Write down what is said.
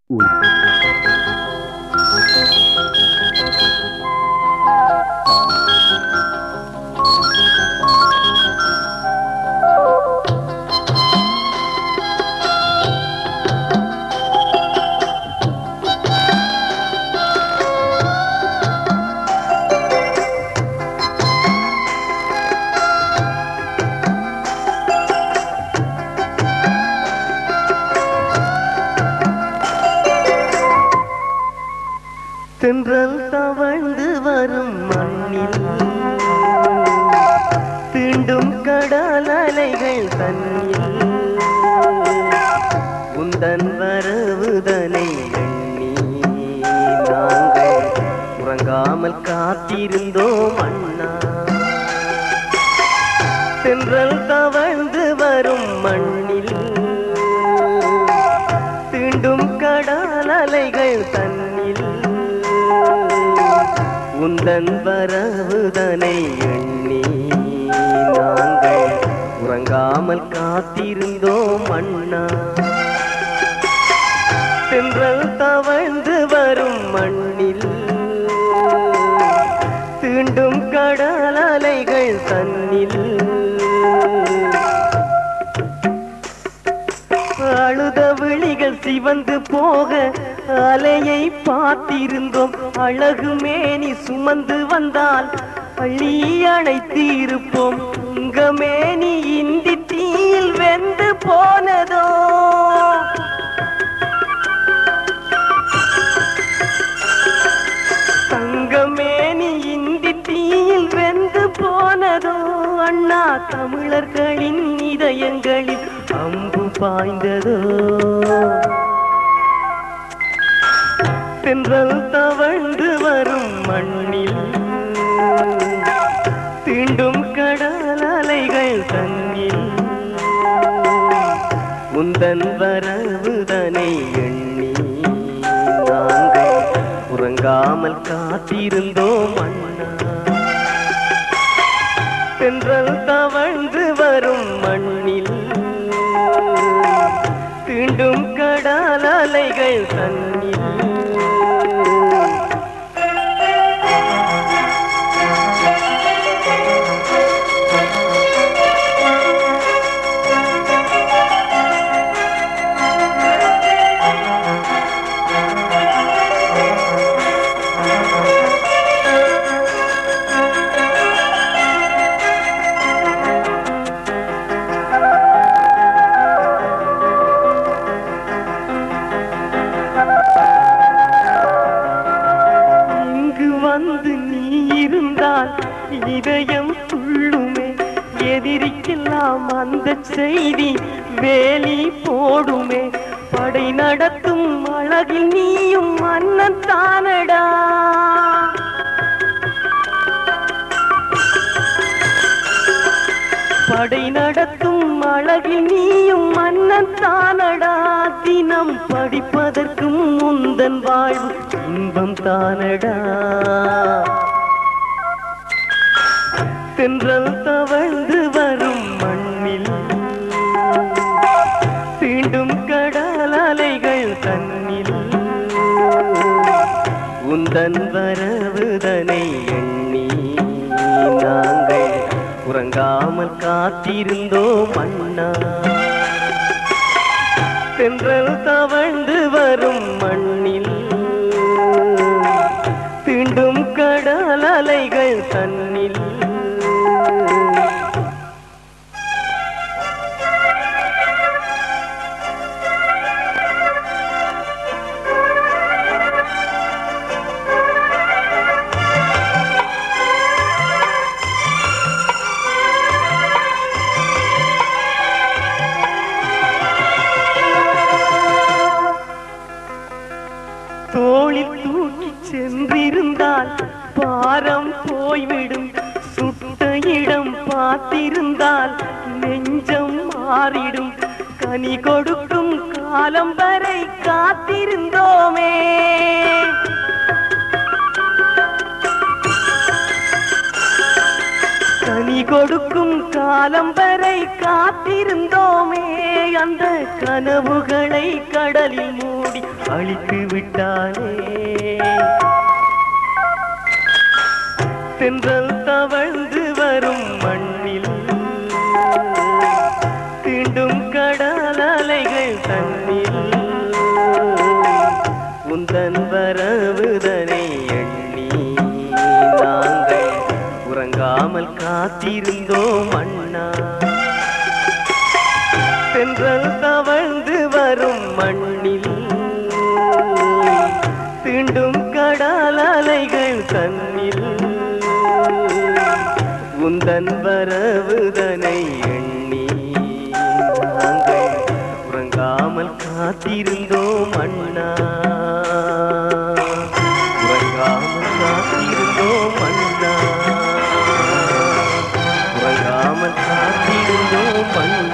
தென்றல் தவழ்ந்து வரும் மண்ணில் தீண்டும் கடல் அலைகள் தன்னில் உந்தன் வரவுதனை எண்ணி நாங்கள் உறங்காமல் காத்திருந்தோம் அண்ணா தென்றல் தவழ்ந்து வரும் மண்ணில் தீண்டும் கடல் அலைகள் தன்னில் உந்தன் வரவுதனை எண்ணி நாங்கள் உறங்காமல் காத்திருந்தோம் அண்ணா தென்றல் தவழ்ந்து வரும் மண்ணில் தீண்டும் கடல் அலைகள் தன்னில் அழுத விழிகள் சிவந்து போக அலையை பார்த்திருந்தோம் அழகு மேனி சுமந்து வந்தால் அள்ளி அணைத்து இருப்போம் உங்க மேனி இந்தி தீயில் வெந்து போனதோ தங்கமேனி இந்தி தீயில் வெந்து போனதோ அண்ணா தமிழர்களின் இதயங்களில் அம்பு பாய்ந்ததோ தென்றல் தவழ்ந்து வரும் மண்ணில் தீண்டும் கடல் அலைகள் தன்னில் உந்தன் வரவுதனை எண்ணி நாங்கள் உறங்காமல் காத்திருந்தோம் அண்ணா தென்றல் தவழ்ந்து வரும் மண்ணில் தீண்டும் கடல் அலைகள் தன்னில் இங்கு வந்து நீ இருந்தால் இதயம் துள்ளுமே எதிரிக்கெல்லாம் அந்த செய்தி வேலி போடுமே படை நடத்தும் அழகில் நீயும் மன்னன் தானடா படை நடத்தும் அழகில் நீயும் மன்னன் தானடா தினம் படிப்பதற்கும் முந்தன் வாழ்வு இன்பம் தானடா தென்றல் தவழ்ந்து வரும் மண்ணில் தீண்டும் கடல் அலைகள் தன்னில் உந்தன் வரவுதனை எண்ணி நாங்கள் உறங்காமல் காத்திருந்தோம் அண்ணா தென்றல் தவழ்ந்து வரும் மண்ணில் தீண்டும் கடல் அலைகள் தன்னில் தோளில் தூக்கி சென்றிருந்தால் பாரம் போய்விடும் சுட்ட இடம் பார்த்திருந்தால் நெஞ்சம் மாறிடும் கனி கொடுக்கும் காலம் வரை காத்திருந்தோமே கனி கொடுக்கும் காலம் வரை காத்திருந்தோமே அந்த கனவுகளை கடலில் மூடி அழித்து விட்டானே தென்றல் தவழ்ந்து வரும் மண்ணில் தீண்டும் கடல் அலைகள் தன்னில் உந்தன் வரவுதனை எண்ணி நாங்கள் உறங்காமல் காத்திருந்தோம் அண்ணா தென்றல் தவழ்ந்து வரும் மண்ணில் தீண்டும் கடல் அலைகள் தன்னில் உந்தன் வரவுதனை எண்ணி நாங்கள் உறங்காமல் காத்திருந்தோம் அண்ணா உறங்காமல் காத்திருந்தோம் அண்ணா உறங்காமல் காத்திருந்தோம் அண்ணா